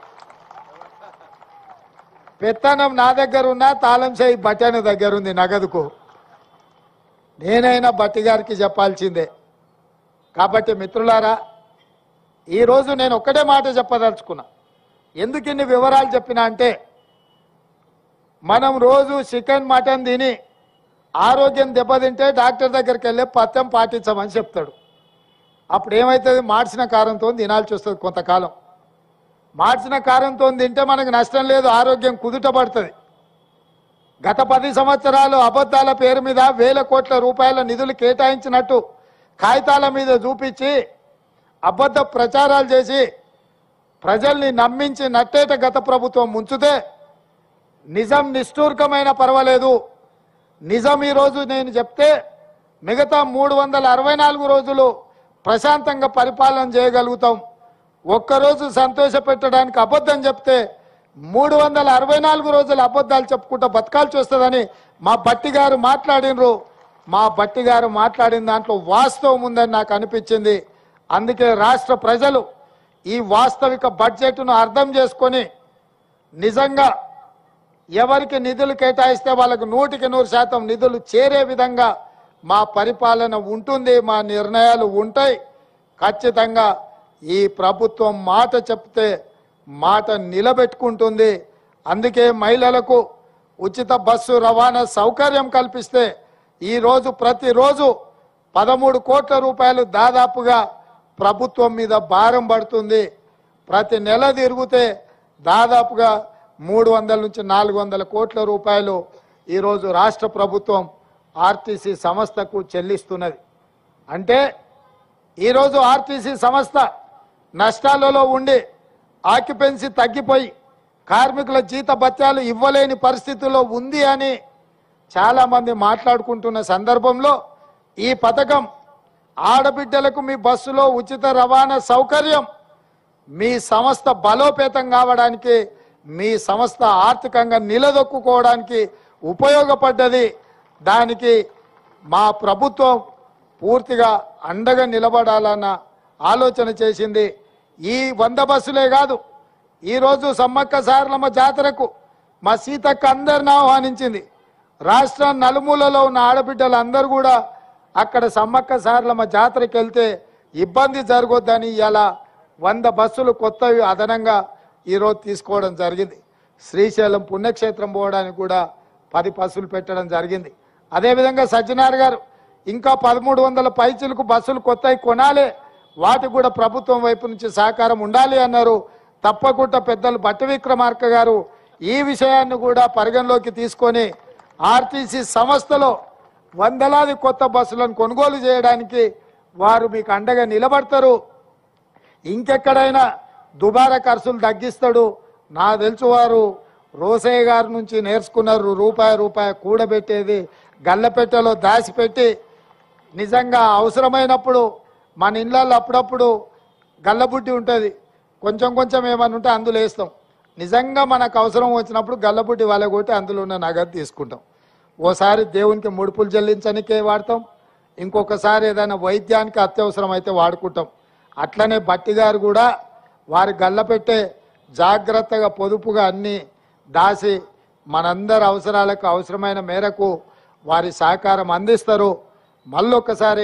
పెత్తనం నా దగ్గర ఉన్నా తాళం చేయి బట్టాను దగ్గర ఉంది నగదుకు నేనైనా బట్టి గారికి చెప్పాల్సిందే కాబట్టి మిత్రులారా ఈరోజు నేను ఒక్కటే మాట చెప్పదలుచుకున్నా ఎందుకు ఇన్ని వివరాలు చెప్పినా అంటే మనం రోజు చికెన్ మటన్ తిని ఆరోగ్యం దెబ్బతింటే డాక్టర్ దగ్గరికి వెళ్ళి పత్యం పాటించమని చెప్తాడు అప్పుడు ఏమవుతుంది మార్చిన కారంతో తినాల్సి వస్తుంది కొంతకాలం మార్చిన కారంతో తింటే మనకు నష్టం లేదు ఆరోగ్యం కుదుట పడుతుంది గత పది సంవత్సరాలు అబద్ధాల పేరు మీద వేల కోట్ల రూపాయల నిధులు కేటాయించినట్టు కాగితాల మీద చూపించి అబద్ధ ప్రచారాలు చేసి ప్రజల్ని నమ్మించి నట్టేట గత ప్రభుత్వం ముంచుతే నిజం నిష్ఠూర్కమైన పర్వాలేదు నిజం ఈరోజు నేను చెప్తే మిగతా మూడు వందల అరవై నాలుగు రోజులు ప్రశాంతంగా పరిపాలన చేయగలుగుతాం ఒక్కరోజు సంతోష పెట్టడానికి అబద్ధం చెప్తే మూడు వందల అరవై నాలుగు రోజులు అబద్ధాలు చెప్పుకుంటూ బతకాల్సి వస్తుందని మా బట్టి గారు మాట్లాడినరు మా బట్టి గారు మాట్లాడిన దాంట్లో వాస్తవం ఉందని నాకు అనిపించింది అందుకే రాష్ట్ర ప్రజలు ఈ వాస్తవిక బడ్జెట్ను అర్థం చేసుకొని నిజంగా ఎవరికి నిధులు కేటాయిస్తే వాళ్ళకు నూటికి నూరు శాతం నిధులు చేరే విధంగా మా పరిపాలన ఉంటుంది మా నిర్ణయాలు ఉంటాయి ఖచ్చితంగా ఈ ప్రభుత్వం మాట చెప్తే మాట నిలబెట్టుకుంటుంది అందుకే మహిళలకు ఉచిత బస్సు రవాణా సౌకర్యం కల్పిస్తే ఈరోజు ప్రతిరోజు పదమూడు కోట్ల రూపాయలు దాదాపుగా ప్రభుత్వం మీద భారం పడుతుంది ప్రతి నెల తిరిగితే దాదాపుగా మూడు వందల నుంచి నాలుగు వందల కోట్ల రూపాయలు ఈరోజు రాష్ట్ర ప్రభుత్వం ఆర్టీసీ సంస్థకు చెల్లిస్తున్నది అంటే ఈరోజు ఆర్టీసీ సంస్థ నష్టాలలో ఉండి ఆక్యుపెన్సీ తగ్గిపోయి కార్మికుల జీత భత్యాలు ఇవ్వలేని పరిస్థితుల్లో ఉంది అని చాలామంది మాట్లాడుకుంటున్న సందర్భంలో ఈ పథకం ఆడబిడ్డలకు మీ బస్సులో ఉచిత రవాణా సౌకర్యం మీ సంస్థ బలోపేతం కావడానికి మీ సంస్థ ఆర్థికంగా నిలదొక్కుకోవడానికి ఉపయోగపడ్డది దానికి మా ప్రభుత్వం పూర్తిగా అండగా నిలబడాలన్న ఆలోచన చేసింది ఈ వంద బస్సులే కాదు ఈరోజు సమ్మక్క సారలమ్మ జాతరకు మా సీతక్క అందరిని ఆహ్వానించింది రాష్ట్రం నలుమూలలో ఉన్న ఆడబిడ్డలు అందరూ కూడా అక్కడ సమ్మక్క సారలమ్మ జాతరకి వెళ్తే ఇబ్బంది జరగొద్దని ఇలా వంద బస్సులు కొత్తవి అదనంగా ఈరోజు తీసుకోవడం జరిగింది శ్రీశైలం పుణ్యక్షేత్రం పోవడానికి కూడా పది బస్సులు పెట్టడం జరిగింది అదేవిధంగా సజ్జనార్ గారు ఇంకా పదమూడు వందల పైచులకు బస్సులు కొత్తవి కొనాలి వాటికి కూడా ప్రభుత్వం వైపు నుంచి సహకారం ఉండాలి అన్నారు తప్పకుండా పెద్దలు బట్టి విక్రమార్క గారు ఈ విషయాన్ని కూడా పరిగణలోకి తీసుకొని ఆర్టీసీ సంస్థలో వందలాది కొత్త బస్సులను కొనుగోలు చేయడానికి వారు మీకు అండగా నిలబడతారు ఇంకెక్కడైనా దుబారా ఖర్చులు తగ్గిస్తాడు నా తెలుసు వారు రోసయ్య గారి నుంచి నేర్చుకున్నారు రూపాయి రూపాయి కూడబెట్టేది గల్లపెట్టెలో దాచిపెట్టి నిజంగా అవసరమైనప్పుడు మన ఇళ్ళల్లో అప్పుడప్పుడు గల్లబుడ్డి ఉంటుంది కొంచెం కొంచెం ఏమైనా ఉంటే అందులో వేస్తాం నిజంగా మనకు అవసరం వచ్చినప్పుడు గల్లబుడ్డి వాళ్ళ కొట్టి అందులో ఉన్న నగదు తీసుకుంటాం ఓసారి దేవునికి ముడుపులు చెల్లించడానికే వాడతాం ఇంకొకసారి ఏదైనా వైద్యానికి అత్యవసరం అయితే వాడుకుంటాం అట్లనే బట్టి గారు కూడా వారి గల్ల పెట్టే జాగ్రత్తగా పొదుపుగా అన్ని దాసి మనందరి అవసరాలకు అవసరమైన మేరకు వారి సహకారం అందిస్తారు మళ్ళొక్కసారి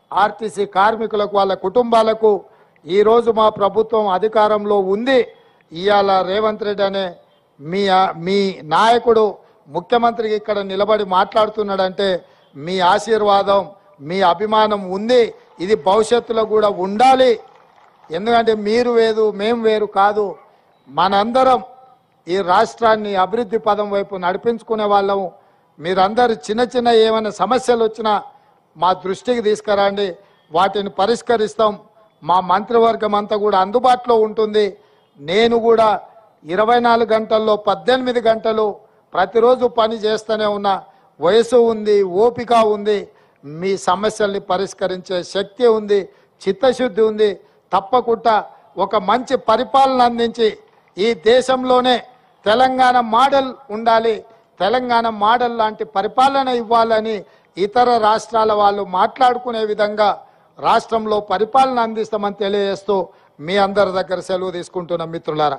ఆర్టీసీ కార్మికులకు వాళ్ళ కుటుంబాలకు ఈరోజు మా ప్రభుత్వం అధికారంలో ఉంది ఇవాళ రేవంత్ రెడ్డి అనే మీ మీ నాయకుడు ముఖ్యమంత్రికి ఇక్కడ నిలబడి మాట్లాడుతున్నాడంటే మీ ఆశీర్వాదం మీ అభిమానం ఉంది ఇది భవిష్యత్తులో కూడా ఉండాలి ఎందుకంటే మీరు వేరు మేము వేరు కాదు మనందరం ఈ రాష్ట్రాన్ని అభివృద్ధి పదం వైపు నడిపించుకునే వాళ్ళము మీరందరూ చిన్న చిన్న ఏమైనా సమస్యలు వచ్చినా మా దృష్టికి తీసుకురండి వాటిని పరిష్కరిస్తాం మా మంత్రివర్గం అంతా కూడా అందుబాటులో ఉంటుంది నేను కూడా ఇరవై నాలుగు గంటల్లో పద్దెనిమిది గంటలు ప్రతిరోజు పని చేస్తూనే ఉన్నా వయసు ఉంది ఓపిక ఉంది మీ సమస్యల్ని పరిష్కరించే శక్తి ఉంది చిత్తశుద్ధి ఉంది తప్పకుండా ఒక మంచి పరిపాలన అందించి ఈ దేశంలోనే తెలంగాణ మోడల్ ఉండాలి తెలంగాణ మోడల్ లాంటి పరిపాలన ఇవ్వాలని ఇతర రాష్ట్రాల వాళ్ళు మాట్లాడుకునే విధంగా రాష్ట్రంలో పరిపాలన అందిస్తామని తెలియజేస్తూ మీ అందరి దగ్గర సెలవు తీసుకుంటున్న మిత్రులారా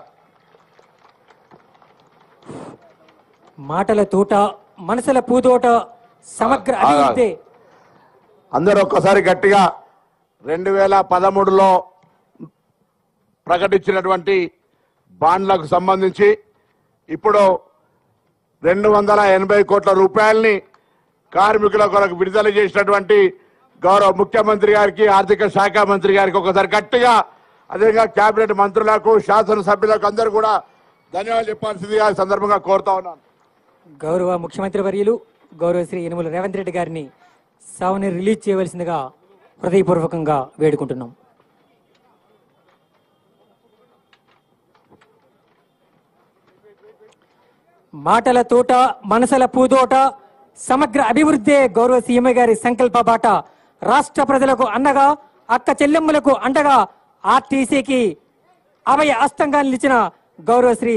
మాటల తూట మనసుల పూదోట సమగ్ర అభివృద్ధి అందరూ ఒక్కసారి గట్టిగా రెండు వేల పదమూడులో ప్రకటించినటువంటి బాండ్లకు సంబంధించి ఇప్పుడు రెండు వందల ఎనభై కోట్ల రూపాయల్ని కార్మికుల కొరకు విడుదల చేసినటువంటి గౌరవ ముఖ్యమంత్రి గారికి ఆర్థిక శాఖ మంత్రి గారికి ఒకసారి గట్టిగా అదేవిధంగా కేబినెట్ మంత్రులకు శాసనసభ్యులకు అందరూ కూడా ధన్యవాదాలు చెప్పాల్సిందిగా ఈ సందర్భంగా కోరుతా ఉన్నాను గౌరవ ముఖ్యమంత్రి వర్యులు గౌరవ శ్రీ యనుమల రేవంత్ రెడ్డి గారిని సావుని రిలీజ్ చేయవలసిందిగా హృదయపూర్వకంగా వేడుకుంటున్నాం మాటల తోట మనసుల పూదోట సమగ్ర అభివృద్ధే గౌరవ సీఎం గారి సంకల్ప బాట రాష్ట్ర ప్రజలకు అండగా అక్క చెల్లెమ్మలకు అండగా ఆర్టీసీకి అభయ అస్తంగా నిలిచిన గౌరవ శ్రీ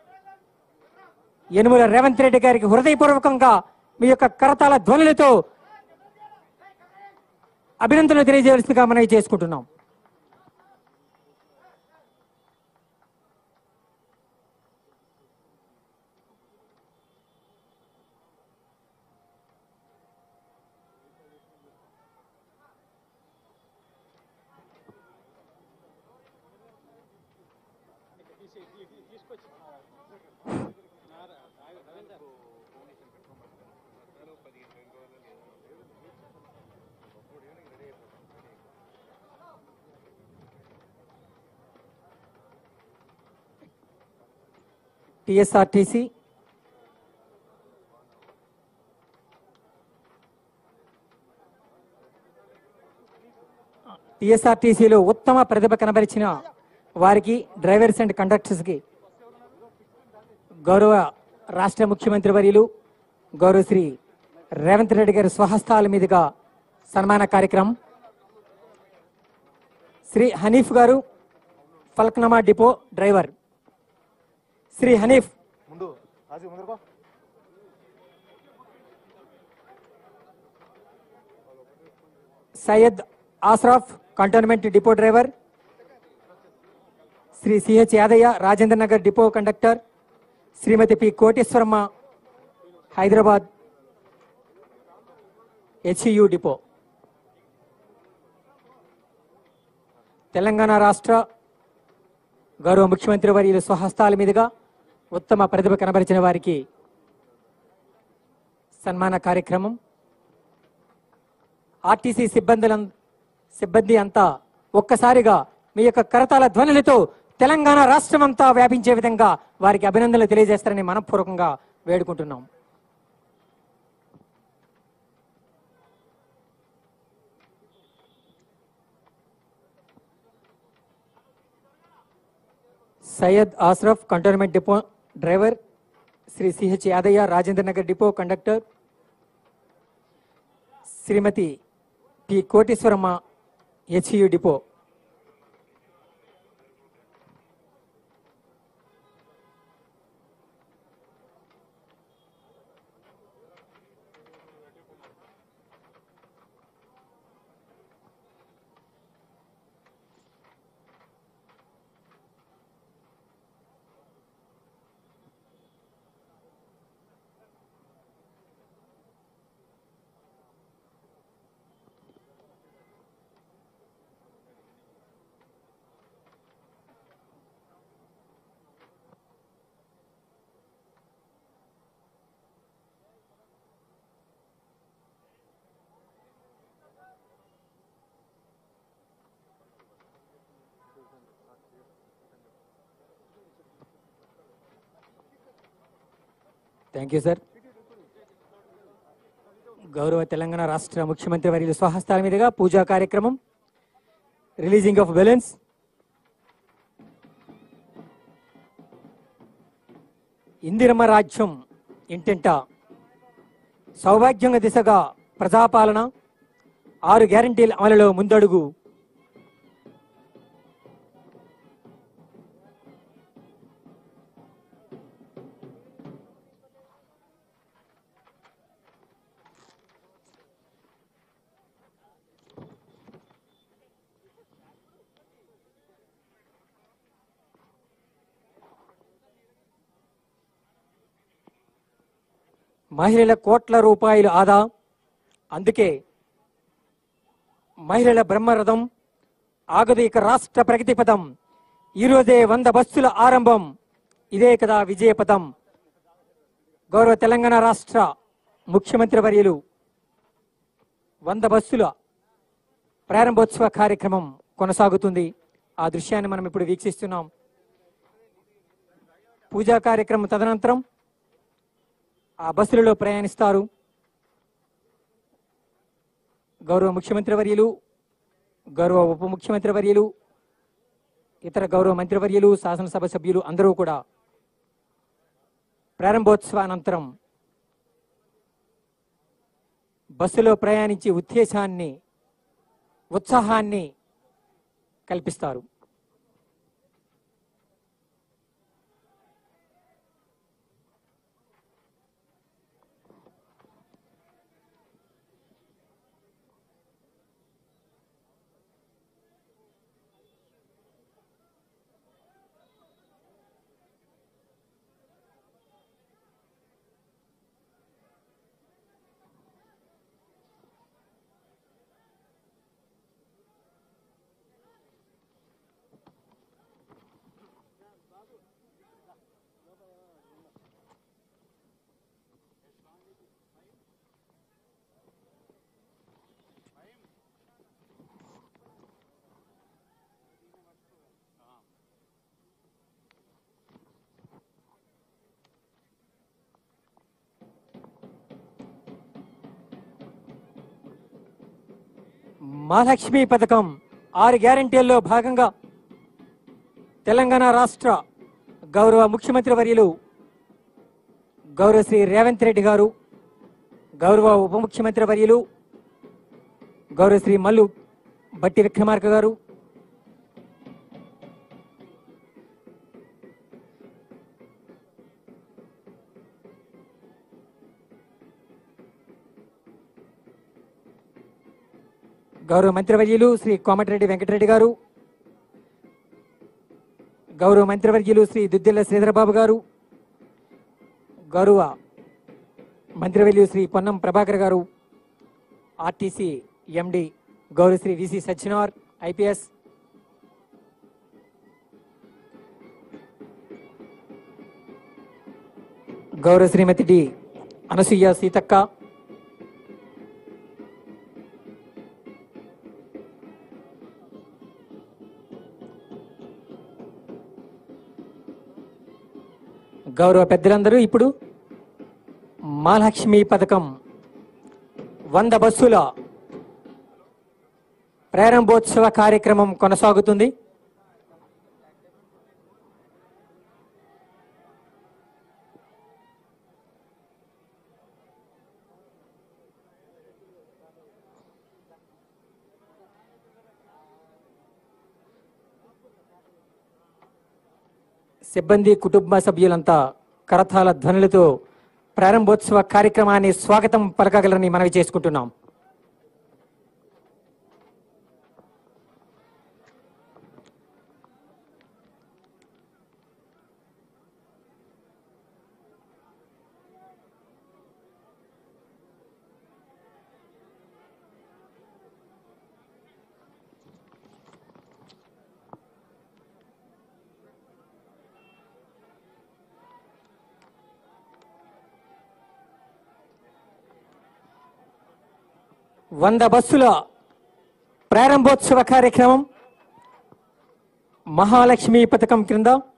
యనుమల రేవంత్ రెడ్డి గారికి హృదయపూర్వకంగా మీ యొక్క కరతాల ధ్వనులతో అభినందనలు తెలియజేయవలసిందిగా మనవి చేసుకుంటున్నాం టిఎస్ఆర్టీసీ టిఎస్ఆర్టీసీలో ఉత్తమ ప్రతిభ కనబరిచిన వారికి డ్రైవర్స్ అండ్ కండక్టర్స్కి గౌరవ రాష్ట్ర ముఖ్యమంత్రి వర్యులు గౌరవ శ్రీ రేవంత్ రెడ్డి గారి స్వహస్తాల మీదుగా సన్మాన కార్యక్రమం శ్రీ హనీఫ్ గారు Falaknuma depot driver Shri Hanif Syed Ashraf cantonment depot driver Shri CH Yadaiah Rajendra Nagar depot conductor Shrimati P Koteswaramma Hyderabad HU depot Telangana రాష్ట్ర గౌరవ ముఖ్యమంత్రి వర్యుల స్వహస్తాల మీదుగా ఉత్తమ ప్రతిభ కనబరిచిన వారికి సన్మాన కార్యక్రమం ఆర్టీసీ సిబ్బందుల సిబ్బంది అంతా ఒక్కసారిగా మీ యొక్క కరతాల ధ్వనులతో తెలంగాణ రాష్ట్రం అంతా వ్యాపించే విధంగా వారికి అభినందనలు తెలియజేస్తారని మనపూర్వకంగా వేడుకుంటున్నాం Syed Ashraf cantonment depot driver Shri CH Yadaiah Rajendra Nagar depot conductor Shrimati P Koteswaramma HU depot thank you sir గౌరవ తెలంగాణ రాష్ట్ర ముఖ్యమంత్రి వర్యులు స్వహస్తాల మీదుగా పూజా కార్యక్రమం రిలీజింగ్ ఆఫ్ బెలూన్స్ ఇందిరమ్మ రాజ్యం ఇంటింట సౌభాగ్యంగా దిశగా ప్రజాపాలన ఆరు గ్యారంటీల అమలులో ముందడుగు మహిళల కోట్ల రూపాయలు ఆదా అందుకే మహిళల బ్రహ్మరథం ఆగదు ఇక రాష్ట్ర ప్రగతి పదం ఈరోజే వంద బస్సుల ఆరంభం ఇదే కదా విజయ పదం గౌరవ తెలంగాణ రాష్ట్ర ముఖ్యమంత్రి వర్యులు వంద బస్సుల ప్రారంభోత్సవ కార్యక్రమం కొనసాగుతుంది ఆ దృశ్యాన్ని మనం ఇప్పుడు వీక్షిస్తున్నాం పూజా కార్యక్రమం తదనంతరం ఆ బస్సులలో ప్రయాణిస్తారు గౌరవ ముఖ్యమంత్రి వర్యులు గౌరవ ఉప ముఖ్యమంత్రి వర్యులు ఇతర గౌరవ మంత్రివర్యులు శాసనసభ సభ్యులు అందరూ కూడా ప్రారంభోత్సవ అనంతరం బస్సులో ప్రయాణించి ఉత్తేజాన్ని ఉత్సాహాన్ని కల్పిస్తారు మహాలక్ష్మి పథకం ఆరు గ్యారంటీల్లో భాగంగా తెలంగాణ రాష్ట్ర గౌరవ ముఖ్యమంత్రి వర్యులు గౌరవ శ్రీ రేవంత్ రెడ్డి గారు గౌరవ ఉప ముఖ్యమంత్రి వర్యులు గౌరవ శ్రీ మల్లు బట్టి విక్రమార్క గారు గౌరవ మంత్రివర్యులు శ్రీ కోమటిరెడ్డి వెంకటరెడ్డి గారు గౌరవ మంత్రివర్యులు శ్రీ దుద్దిల్ల శ్రీధరబాబు గారు గౌరవ మంత్రివర్యులు శ్రీ పొన్నం ప్రభాకర్ గారు ఆర్టీసీ ఎండి గౌరవ శ్రీ విసి సత్యనార్ ఐపీఎస్ గౌరవ శ్రీమతి డి అనసూయ సీతక్క గౌరవ పెద్దలందరూ ఇప్పుడు మహాలక్ష్మి పథకం వంద బస్సుల ప్రారంభోత్సవ కార్యక్రమం కొనసాగుతుంది సిబ్బంది కుటుంబ సభ్యులంతా కరతాల ధ్వనులతో ప్రారంభోత్సవ కార్యక్రమాన్ని స్వాగతం పలకగలరని మనవి చేసుకుంటున్నాం వంద బస్సుల ప్రారంభోత్సవ కార్యక్రమం మహాలక్ష్మి పథకం క్రింద